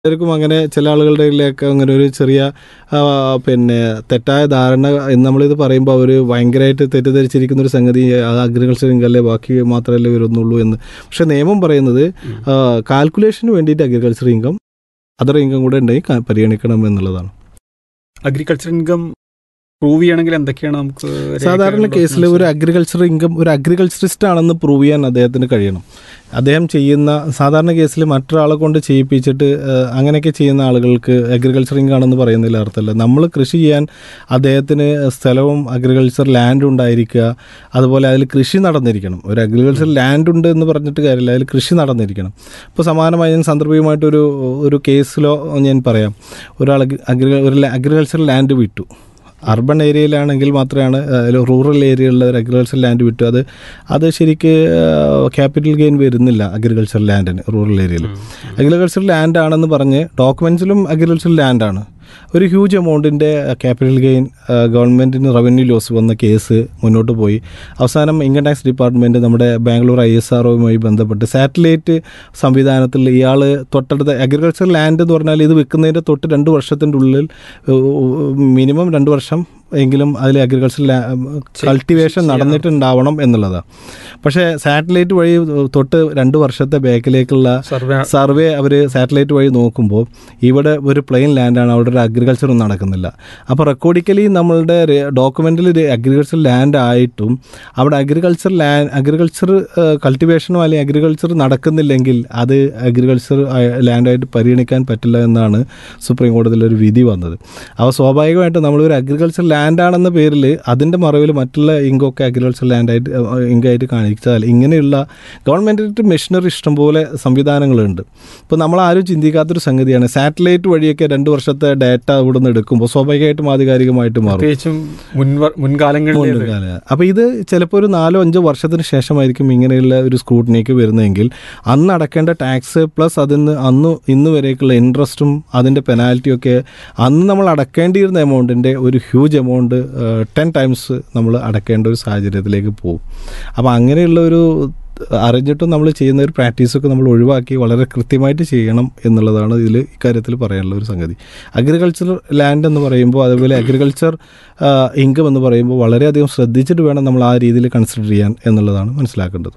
പലർക്കും അങ്ങനെ ചില ആളുകളുടെ ഇടയിലൊക്കെ അങ്ങനെ ഒരു ചെറിയ ആ, പിന്നെ തെറ്റായ ധാരണ എന്ന് നമ്മളിത് പറയുമ്പോൾ അവർ ഭയങ്കരമായിട്ട് തെറ്റിദ്ധരിച്ചിരിക്കുന്ന ഒരു സംഗതി അഗ്രികൾച്ചർ ഇൻകമല്ലേ ബാക്കി മാത്രമല്ലേ വരുന്നുള്ളൂ എന്ന് പക്ഷേ നിയമം പറയുന്നത് കാൽക്കുലേഷന് വേണ്ടിയിട്ട് അഗ്രികൾച്ചർ ഇൻകം അതർ ഇൻകം കൂടെ ഉണ്ടെങ്കിൽ ക- പരിഗണിക്കണം എന്നുള്ളതാണ് അഗ്രികൾച്ചർ ഇൻകം പ്രൂവ് ചെയ്യണമെങ്കിൽ എന്തൊക്കെയാണ് നമുക്ക് സാധാരണ രേഖകളും കേസിൽ ഒരു documents? അഗ്രികൾച്ചർ ഇൻകം ഒരു അഗ്രികൾച്ചറിസ്റ്റ് ആണെന്ന് പ്രൂവ് ചെയ്യാൻ അദ്ദേഹത്തിന് കഴിയണം അദ്ദേഹം ചെയ്യുന്ന സാധാരണ കേസിൽ മറ്റൊരാളെ കൊണ്ട് ചെയ്യിപ്പിച്ചിട്ട് ഏഹ്, അങ്ങനെയൊക്കെ ചെയ്യുന്ന ആളുകൾക്ക് അഗ്രികൾച്ചർ ഇൻകം ആണെന്ന് പറയുന്നതിൽ അർത്ഥമല്ല നമ്മൾ കൃഷി ചെയ്യാൻ അദ്ദേഹത്തിന് സ്ഥലവും അഗ്രികൾച്ചർ ലാൻഡ് ഉണ്ടായിരിക്കുക അതുപോലെ അതിൽ കൃഷി നടന്നിരിക്കണം ഒരു അഗ്രികൾച്ചർ ലാൻഡ് ഉണ്ട് എന്ന് പറഞ്ഞിട്ട് കാര്യമില്ല അതിൽ കൃഷി നടന്നിരിക്കണം ഇപ്പോൾ സമാനമായി ഞാൻ സന്ദർഭികമായിട്ടൊരു ഒരു കേസിലോ ഞാൻ പറയാം ഒരാൾ അഗ്രി ഒരു അഗ്രികൾച്ചർ ലാൻഡ് വിറ്റു അർബൻ ഏരിയയിലാണെങ്കിൽ മാത്രമാണ് റൂറൽ ഏരിയയിലുള്ള ഒരു അഗ്രികൾച്ചർ ലാൻഡ് വിട്ടു അത് അത് ശരിക്ക് ക്യാപിറ്റൽ ഗെയിൻ വരുന്നില്ല അഗ്രികൾച്ചർ ലാൻഡിന് റൂറൽ ഏരിയയിൽ അഗ്രികൾച്ചർ ലാൻഡ് ആണെന്ന് പറഞ്ഞ് ഡോക്യുമെൻസിലും അഗ്രികൾച്ചർ ലാൻഡാണ് ഒരു ഹ്യൂജ് എമൗണ്ടിൻ്റെ ക്യാപിറ്റൽ ഗെയിൻ ഗവൺമെൻറ്റിന് റവന്യൂ ലോസ് വന്ന കേസ് മുന്നോട്ട് പോയി അവസാനം ഇൻകം ടാക്സ് ഡിപ്പാർട്ട്മെൻറ്റ് നമ്മുടെ ബാംഗ്ലൂർ ഐ എസ് ആർഒയുമായി ബന്ധപ്പെട്ട് സാറ്റലൈറ്റ് സംവിധാനത്തിൽ ഇയാൾ തൊട്ടടുത്ത അഗ്രികൾച്ചർ ലാൻഡ് എന്ന് പറഞ്ഞാൽ ഇത് വിൽക്കുന്നതിൻ്റെ തൊട്ട് രണ്ട് വർഷത്തിൻ്റെ ഉള്ളിൽ മിനിമം രണ്ട് വർഷം എങ്കിലും അതിൽ അഗ്രികൾച്ചർ കൾട്ടിവേഷൻ നടന്നിട്ടുണ്ടാവണം എന്നുള്ളതാണ് പക്ഷേ സാറ്റലൈറ്റ് വഴി തൊട്ട് രണ്ട് വർഷത്തെ ബാക്കിലേക്കുള്ള സർവേ സർവേ അവർ സാറ്റലൈറ്റ് വഴി നോക്കുമ്പോൾ ഇവിടെ ഒരു പ്ലെയിൻ ലാൻഡാണ് അവിടെ ഒരു അഗ്രികൾച്ചറും നടക്കുന്നില്ല അപ്പോൾ റെക്കോർഡിക്കലി നമ്മളുടെ ഡോക്യുമെൻറ്റിൽ ഒരു അഗ്രികൾച്ചർ ലാൻഡ് ആയിട്ടും അവിടെ അഗ്രികൾച്ചർ ലാൻഡ് അഗ്രികൾച്ചർ കൾട്ടിവേഷനോ അല്ലെങ്കിൽ അഗ്രികൾച്ചർ നടക്കുന്നില്ലെങ്കിൽ അത് അഗ്രികൾച്ചർ ലാൻഡായിട്ട് പരിഗണിക്കാൻ പറ്റില്ല എന്നാണ് സുപ്രീം കോടതിയിൽ ഒരു വിധി വന്നത് അപ്പോൾ സ്വാഭാവികമായിട്ട് നമ്മളൊരു അഗ്രികൾച്ചർ ലാൻഡാണെന്ന പേരിൽ അതിൻ്റെ മറവിൽ മറ്റുള്ള ഇങ്കൊക്കെ അഗ്രികൾച്ചർ ലാൻഡായിട്ട് ഇങ്കായിട്ട് കാണിച്ചാൽ ഇങ്ങനെയുള്ള ഗവൺമെൻറ്റിൻ്റെ മെഷീനറി ഇഷ്ടംപോലെ സംവിധാനങ്ങളുണ്ട് ഇപ്പോൾ നമ്മൾ ആരും ചിന്തിക്കാത്തൊരു സംഗതിയാണ് സാറ്റലൈറ്റ് വഴിയൊക്കെ രണ്ട് വർഷത്തെ ഡാറ്റ ഇവിടെ നിന്ന് എടുക്കുമ്പോൾ സ്വാഭാവികമായിട്ടും ആധികാരികമായിട്ട് മാറും പ്രത്യേകിച്ചും മുൻവ- മുൻകാലങ്ങളിൽ മുൻകാല അപ്പോൾ ഇത് ചിലപ്പോൾ ഒരു നാലോ അഞ്ചോ വർഷത്തിന് ശേഷമായിരിക്കും ഇങ്ങനെയുള്ള ഒരു സ്ക്രൂട്ടിനിക്ക് വരുന്നതെങ്കിൽ അന്ന് അടക്കേണ്ട ടാക്സ് പ്ലസ് അതിന് അന്ന് ഇന്ന് വരേക്കുള്ള ഇൻട്രസ്റ്റും അതിൻ്റെ പെനാൽറ്റിയും ഒക്കെ അന്ന് നമ്മൾ അടക്കേണ്ടിയിരുന്ന എമൗണ്ടിൻ്റെ ഒരു ഹ്യൂജ് എമൗണ്ട് ടെൻ ടൈംസ് നമ്മൾ അടക്കേണ്ട ഒരു സാഹചര്യത്തിലേക്ക് പോകും അപ്പോൾ അങ്ങനെയുള്ള ഒരു അറിഞ്ഞിട്ടും നമ്മൾ ചെയ്യുന്ന ഒരു പ്രാക്ടീസൊക്കെ നമ്മൾ ഒഴിവാക്കി വളരെ കൃത്യമായിട്ട് ചെയ്യണം എന്നുള്ളതാണ് ഇതിൽ ഇക്കാര്യത്തിൽ പറയാനുള്ള ഒരു സംഗതി അഗ്രികൾച്ചർ ലാൻഡ് എന്ന് പറയുമ്പോൾ അതുപോലെ അഗ്രികൾച്ചർ ഇൻകം എന്ന് പറയുമ്പോൾ വളരെയധികം ശ്രദ്ധിച്ചിട്ട് വേണം നമ്മൾ ആ രീതിയിൽ കൺസിഡർ ചെയ്യാൻ എന്നുള്ളതാണ് മനസ്സിലാക്കേണ്ടത്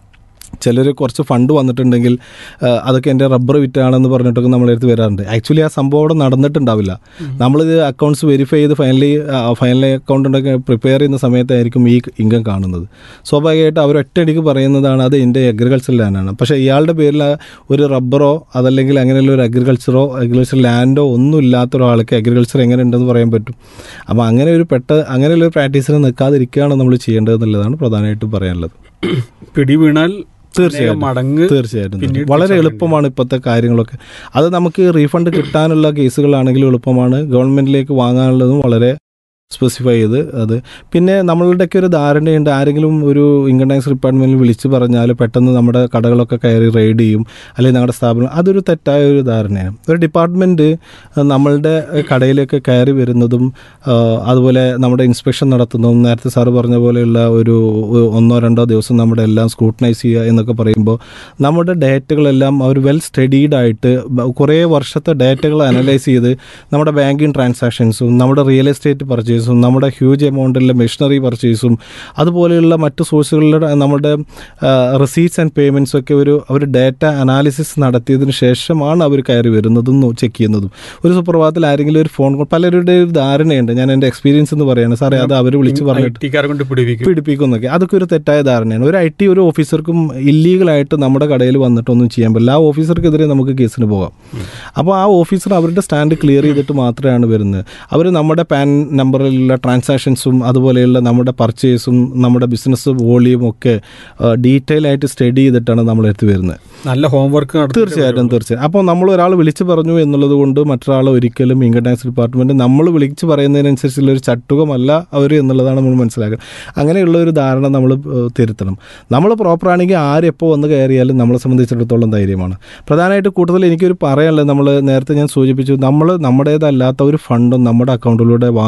ചിലർ കുറച്ച് ഫണ്ട് വന്നിട്ടുണ്ടെങ്കിൽ ആ, അതൊക്കെ എൻ്റെ റബ്ബർ വിറ്റാണെന്ന് പറഞ്ഞിട്ടൊക്കെ നമ്മളെടുത്ത് വരാറുണ്ട് ആക്ച്വലി ആ സംഭവം അവിടെ നടന്നിട്ടുണ്ടാവില്ല നമ്മളിത് അക്കൗണ്ട്സ് വെരിഫൈ ചെയ്ത് ഫൈനലി ഫൈനലി അക്കൗണ്ടൊക്കെ പ്രിപ്പയർ ചെയ്യുന്ന സമയത്തായിരിക്കും ഈ ഇൻകം കാണുന്നത് സ്വാഭാവികമായിട്ട് അവർ ഒറ്റയടിക്ക് പറയുന്നതാണ് അത് എൻ്റെ അഗ്രികൾച്ചർ ലാൻഡാണ് പക്ഷേ ഇയാളുടെ പേരിൽ ഒരു റബ്ബറോ അതല്ലെങ്കിൽ അങ്ങനെയുള്ള ഒരു അഗ്രികൾച്ചറോ അഗ്രികൾച്ചർ ലാൻഡോ ഒന്നും ഇല്ലാത്ത ഒരാൾക്ക് അഗ്രികൾച്ചർ എങ്ങനെ ഉണ്ടെന്ന് പറയാൻ പറ്റും അപ്പോൾ അങ്ങനെ ഒരു പെട്ട അങ്ങനെയുള്ള ഒരു പ്രാക്ടീസിന് നിൽക്കാതിരിക്കുകയാണ് നമ്മൾ ചെയ്യേണ്ടത് എന്നുള്ളതാണ് പ്രധാനമായിട്ടും പറയാനുള്ളത് പിടി വീണാൽ തീർച്ചയായിട്ടും. മടങ്ങ് തീർച്ചയായിട്ടും പിന്നീട് വളരെ തിരിച്ചടവില്ല. എളുപ്പമാണ് ഇപ്പോഴത്തെ കാര്യങ്ങളൊക്കെ അത് നമുക്ക് റീഫണ്ട് കിട്ടാനുള്ള കേസുകളാണെങ്കിലും എളുപ്പമാണ് ഗവൺമെന്റിലേക്ക് വാങ്ങാനുള്ളതും വളരെ സ്പെസിഫൈ ചെയ്ത് അത് പിന്നെ നമ്മളുടെയൊക്കെ ഒരു ധാരണയുണ്ട് ആരെങ്കിലും ഒരു ഇൻകം ടാക്സ് ഡിപ്പാർട്ട്മെന്റിൽ വിളിച്ച് പറഞ്ഞാൽ പെട്ടെന്ന് നമ്മുടെ കടകളൊക്കെ കയറി റെയ്ഡ് ചെയ്യും അല്ലെങ്കിൽ ഞങ്ങളുടെ സ്ഥാപനം അതൊരു തെറ്റായ ഒരു ധാരണയാണ് ഒരു ഡിപ്പാർട്ട്മെൻറ്റ് നമ്മളുടെ കടയിലേക്ക് കയറി വരുന്നതും ആ, അതുപോലെ നമ്മുടെ ഇൻസ്പെക്ഷൻ നടത്തുന്നതും നേരത്തെ സാറ് പറഞ്ഞ പോലെയുള്ള ഒരു ഒന്നോ രണ്ടോ ദിവസം നമ്മുടെ എല്ലാം സ്ക്രൂട്ടനൈസ് ചെയ്യുക എന്നൊക്കെ പറയുമ്പോൾ നമ്മുടെ ഡേറ്റകളെല്ലാം അവർ വെൽ സ്റ്റഡീഡ് ആയിട്ട് ബ- കുറേ വർഷത്തെ ഡേറ്റകൾ അനലൈസ് ചെയ്ത് നമ്മുടെ ബാങ്കിങ് ട്രാൻസാക്ഷൻസും നമ്മുടെ റിയൽ എസ്റ്റേറ്റ് പർച്ചേസും നമ്മുടെ ഹ്യൂജ് എമൗണ്ടിലെ മെഷീനറി പർച്ചേസും അതുപോലെയുള്ള മറ്റ് സോഴ്സുകളിലെ നമ്മുടെ റിസീറ്റ്സ് ആൻഡ് പേയ്മെൻറ്റ്സ് ഒക്കെ ഒരു അവർ ഡേറ്റ അനാലിസിസ് നടത്തിയതിന് ശേഷമാണ് അവർ കയറി വരുന്നതും ചെക്ക് ചെയ്യുന്നതും ഒരു സുപ്രഭാതത്തിൽ ആരെങ്കിലും ഒരു ഫോൺ കോൾ പലരുടെ ഒരു ധാരണയുണ്ട് ഞാൻ എൻ്റെ എക്സ്പീരിയൻസ് എന്ന് പറയുന്നത് സാറേ അത് അവർ വിളിച്ച് പറഞ്ഞിട്ട് ഐ കൊണ്ട് പിടിപ്പിക്കും പീഡിപ്പിക്കുന്നൊക്കെ അതൊക്കെ ഒരു തെറ്റായ ധാരണയാണ് ഒരു ഐ ടി ഒരു ഓഫീസർക്കും ഇല്ലീഗലായിട്ട് നമ്മുടെ കടയിൽ വന്നിട്ടൊന്നും ചെയ്യാൻ പറ്റില്ല ആ ഓഫീസർക്കെതിരെ നമുക്ക് കേസിന് പോകാം അപ്പോൾ ആ ഓഫീസർ അവരുടെ സ്റ്റാൻഡ് ക്ലിയർ ചെയ്തിട്ട് മാത്രമാണ് വരുന്നത് അവർ നമ്മുടെ പാൻ നമ്പറിലുള്ള ട്രാൻസാക്ഷൻസും അതുപോലെയുള്ള നമ്മുടെ പർച്ചേസും നമ്മുടെ ബിസിനസ് വോളിയും ഒക്കെ ഡീറ്റെയിൽ ആയിട്ട് സ്റ്റഡി ചെയ്തിട്ടാണ് നമ്മളെടുത്ത് വരുന്നത് നല്ല ഹോംവർക്ക് തീർച്ചയായിട്ടും തീർച്ചയായും അപ്പോൾ നമ്മൾ ഒരാൾ വിളിച്ച് പറഞ്ഞു എന്നുള്ളത് കൊണ്ട് മറ്റൊരാൾ ഒരിക്കലും ഇൻകം ടാക്സ് ഡിപ്പാർട്ട്മെന്റ് നമ്മൾ വിളിച്ച് പറയുന്നതിനനുസരിച്ചുള്ള ഒരു ചട്ടുകമല്ല അവർ എന്നുള്ളതാണ് നമ്മൾ മനസ്സിലാക്കുന്നത് അങ്ങനെയുള്ള ഒരു ധാരണ നമ്മൾ ഏഹ്, തിരുത്തണം നമ്മൾ പ്രോപ്പറാണെങ്കിൽ ആരെപ്പോൾ വന്ന് കയറിയാലും നമ്മളെ സംബന്ധിച്ചിടത്തോളം ധൈര്യമാണ് പ്രധാനമായിട്ട് കൂടുതൽ എനിക്കൊരു പറയാനുള്ളത് നമ്മൾ നേരത്തെ ഞാൻ സൂചിപ്പിച്ചു നമ്മൾ നമ്മുടേതല്ലാത്ത ഒരു ഫണ്ടും നമ്മുടെ അക്കൗണ്ടിലൂടെ വാങ്ങുകയോ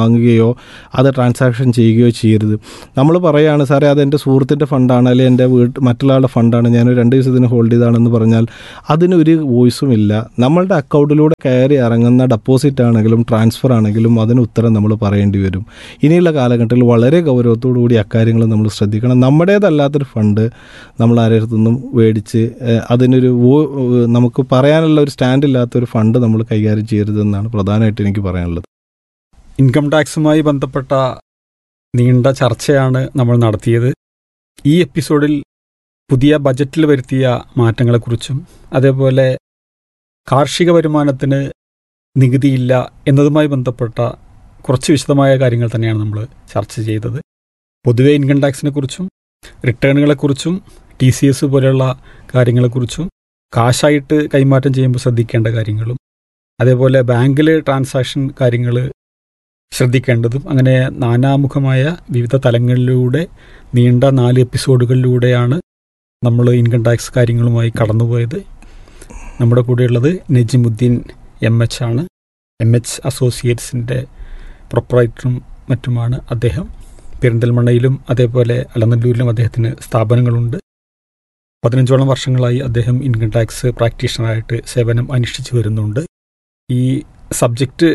കൊടുക്കുകയോ അത് ട്രാൻസാക്ഷൻ ചെയ്യുകയോ ചെയ്യരുത് നമ്മൾ പറയുകയാണ് സാറേ അത് എൻ്റെ സുഹൃത്തിൻ്റെ ഫണ്ടാണ് അല്ലെങ്കിൽ എൻ്റെ വീട്ട് മറ്റുള്ള ആളുടെ ഫണ്ടാണ് ഞാൻ രണ്ട് ദിവസത്തിന് ഹോൾഡ് ചെയ്താണെന്ന് പറഞ്ഞാൽ അതിനൊരു വോയിസും ഇല്ല നമ്മളുടെ അക്കൗണ്ടിലൂടെ കയറി ഇറങ്ങുന്ന ഡെപ്പോസിറ്റ് ആണെങ്കിലും ട്രാൻസ്ഫർ ആണെങ്കിലും അതിന് ഉത്തരം നമ്മൾ പറയേണ്ടി വരും ഇനിയുള്ള കാലഘട്ടത്തിൽ വളരെ ഗൗരവത്തോടു കൂടി അക്കാര്യങ്ങൾ നമ്മൾ ശ്രദ്ധിക്കണം നമ്മുടേതല്ലാത്തൊരു ഫണ്ട് നമ്മൾ ആരുടെ മേടിച്ച് ഏഹ്, അതിനൊരു വോ- ഏഹ്, നമുക്ക് പറയാനുള്ള ഒരു സ്റ്റാൻഡ് ഇല്ലാത്തൊരു ഫണ്ട് നമ്മൾ കൈകാര്യം ചെയ്യരുതെന്നാണ് പ്രധാനമായിട്ട് എനിക്ക് പറയാനുള്ളത് ഇൻകം ടാക്സുമായി ബന്ധപ്പെട്ട നീണ്ട ചർച്ചയാണ് നമ്മൾ നടത്തിയത് ഈ എപ്പിസോഡിൽ പുതിയ ബജറ്റിൽ വരുത്തിയ മാറ്റങ്ങളെക്കുറിച്ചും അതേപോലെ കാർഷിക വരുമാനത്തിന് നികുതിയില്ല എന്നതുമായി ബന്ധപ്പെട്ട കുറച്ച് വിശദമായ കാര്യങ്ങൾ തന്നെയാണ് നമ്മൾ ചർച്ച ചെയ്തത് പൊതുവെ ഇൻകം ടാക്സിനെ കുറിച്ചും റിട്ടേണുകളെക്കുറിച്ചും ടി സി എസ് പോലെയുള്ള കാര്യങ്ങളെക്കുറിച്ചും കാശായിട്ട് കൈമാറ്റം ചെയ്യുമ്പോൾ ശ്രദ്ധിക്കേണ്ട കാര്യങ്ങളും അതേപോലെ ബാങ്കിൽ ട്രാൻസാക്ഷൻ കാര്യങ്ങൾ ശ്രദ്ധിക്കേണ്ടതും അങ്ങനെ നാനാമുഖമായ വിവിധ തലങ്ങളിലൂടെ നീണ്ട നാല് എപ്പിസോഡുകളിലൂടെയാണ് നമ്മൾ ഇൻകം ടാക്സ് കാര്യങ്ങളുമായി കടന്നുപോയത് നമ്മുടെ കൂടെയുള്ളത് നജിമുദ്ദീൻ എം എച്ച് ആണ് എം എച്ച് അസോസിയേറ്റ്സിൻ്റെ പ്രൊപ്പറേറ്ററും മറ്റുമാണ് അദ്ദേഹം പെരിന്തൽമണ്ണയിലും അതേപോലെ അലനല്ലൂരിലും അദ്ദേഹത്തിന് സ്ഥാപനങ്ങളുണ്ട് പതിനഞ്ചോളം വർഷങ്ങളായി അദ്ദേഹം ഇൻകം ടാക്സ് പ്രാക്ടീഷണറായിട്ട് സേവനം അനുഷ്ഠിച്ചു വരുന്നുണ്ട് ഈ സബ്ജക്റ്റ്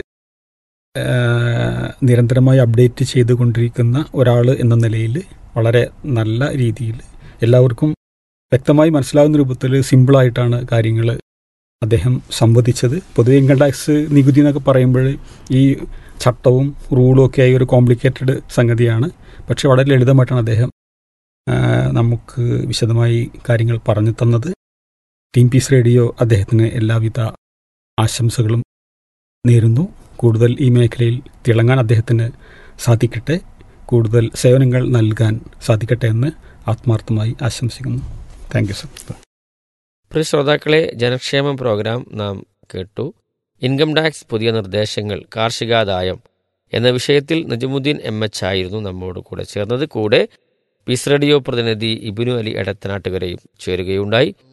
ആഹ് നിരന്തരമായി അപ്ഡേറ്റ് ചെയ്തുകൊണ്ടിരിക്കുന്ന ഒരാൾ എന്ന നിലയിൽ വളരെ നല്ല രീതിയിൽ എല്ലാവർക്കും വ്യക്തമായി മനസ്സിലാകുന്ന രൂപത്തിൽ സിമ്പിളായിട്ടാണ് കാര്യങ്ങൾ അദ്ദേഹം സംവദിച്ചത് പൊതുവെ ഇൻകം ടാക്സ് നികുതി എന്നൊക്കെ പറയുമ്പോൾ ഈ ചട്ടവും റൂളും ഒക്കെ ആയി ഒരു കോംപ്ലിക്കേറ്റഡ് സംഗതിയാണ് പക്ഷെ വളരെ ലളിതമായിട്ടാണ് അദ്ദേഹം ആഹ് നമുക്ക് വിശദമായി കാര്യങ്ങൾ പറഞ്ഞു തന്നത് ടീം പീസ് റേഡിയോ അദ്ദേഹത്തിന് എല്ലാവിധ ആശംസകളും നേരുന്നു കൂടുതൽ ഈ മേഖലയിൽ തിളങ്ങാൻ അദ്ദേഹത്തിന് സാധിക്കട്ടെ കൂടുതൽ സേവനങ്ങൾ നൽകാൻ സാധിക്കട്ടെ എന്ന് ആത്മാർത്ഥമായി ആശംസിക്കുന്നു താങ്ക് യു സർ പ്രിയ ശ്രോതാക്കളെ ജനക്ഷേമം പ്രോഗ്രാം നാം കേട്ടു ഇൻകം ടാക്സ് പുതിയ നിർദ്ദേശങ്ങൾ കാർഷികാദായം എന്ന വിഷയത്തിൽ നജമുദ്ദീൻ എം എച്ച് ആയിരുന്നു നമ്മോട് കൂടെ ചേർന്നത് കൂടെ പീസ് റേഡിയോ പ്രതിനിധി ഇബിനു അലി എടത്തനാട്ടുകരയും ചേരുകയുണ്ടായി